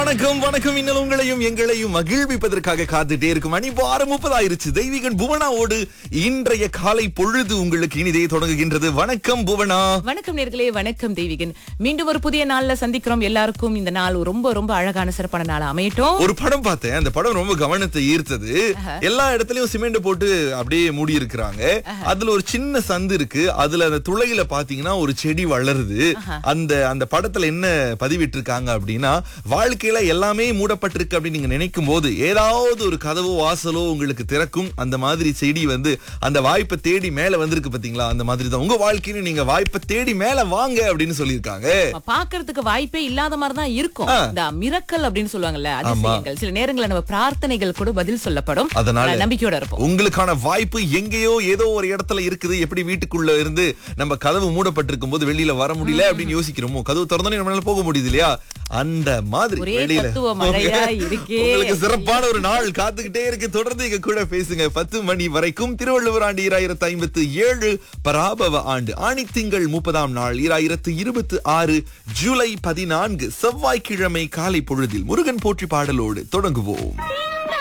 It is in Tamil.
வணக்கம் வணக்கம் இன்னும் உங்களையும் எங்களையும் மகிழ்விப்பதற்காக காத்துட்டே இருக்கும் மணி வாரம் முப்பதாயிருச்சு தெய்வீகன் புவனாவோடு இன்றைய காலை பொழுது உங்களுக்கு இனிதே தொடங்குகின்றது வணக்கம் புவனா வணக்கம் நேர்களே வணக்கம் தெய்வீகன் மீண்டும் ஒரு புதிய நாள்ல சந்திக்கிறோம் எல்லாருக்கும் இந்த நாள் ரொம்ப ரொம்ப அழகான சிறப்பான நாள் அமையட்டும் ஒரு படம் பார்த்தேன் அந்த படம் ரொம்ப கவனத்தை ஈர்த்தது எல்லா இடத்துலயும் சிமெண்ட் போட்டு அப்படியே மூடி இருக்கிறாங்க அதுல ஒரு சின்ன சந்து இருக்கு அதுல அந்த துளையில பாத்தீங்கன்னா ஒரு செடி வளருது அந்த அந்த படத்துல என்ன பதிவிட்டு இருக்காங்க அப்படின்னா வாழ்க்கையில எல்லாமே மூடப்பட்டிருக்கு அப்படின்னு நீங்க நினைக்கும் போது ஏதாவது ஒரு கதவோ வாசலோ உங்களுக்கு திறக்கும் அந்த மாதிரி செடி வந்து அந்த வாய்ப்பை தேடி மேல வந்திருக்கு பாத்தீங்களா அந்த மாதிரி தான் உங்க வாழ்க்கையில நீங்க வாய்ப்பை தேடி மேல வாங்க அப்படின்னு சொல்லியிருக்காங்க நம்ம பார்க்கிறதுக்கு வாய்ப்பே இல்லாத மாதிரி தான் இருக்கும் இந்த மிரக்கல் அப்படின்னு சொல்லுவாங்கல்ல அதிசயங்கள் சில நேரங்கள்ல நம்ம பிரார்த்தனைகள் கூட பதில் சொல்லப்படும் அதனால அதனால நம்பிக்கையோட இருப்போம் உங்களுக்கான வாய்ப்பு எங்கேயோ ஏதோ ஒரு இடத்துல இருக்குது எப்படி வீட்டுக்குள்ள இருந்து நம்ம கதவு மூடப்பட்டிருக்கும் போது வெளியில வர முடியல அப்படின்னு யோசிக்கிறோமோ கதவு திறந்தோன்னே நம்மளால போக முடியுது இல்லையா அந்த மாதிரி ஒரே வெளியில தத்துவ மழையா இருக்கே. உங்களுக்கு சிறப்பான ஒரு நாள் காத்துக்கிட்டே இருக்கு தொடர்ந்து எங்க கூட பேசுங்க பத்து மணி வரைக்கும் திருவள்ளுவர் ஆண்டு இராயிரத்து ஐம்பத்து ஏழு பராபவ ஆண்டு ஆணி திங்கள் முப்பதாம் நாள் இராயிரத்து இருபத்தி ஆறு ஜூலை பதினான்கு செவ்வாய்க்கிழமை காலை பொழுதில் முருகன் போற்றி பாடலோடு தொடங்குவோம்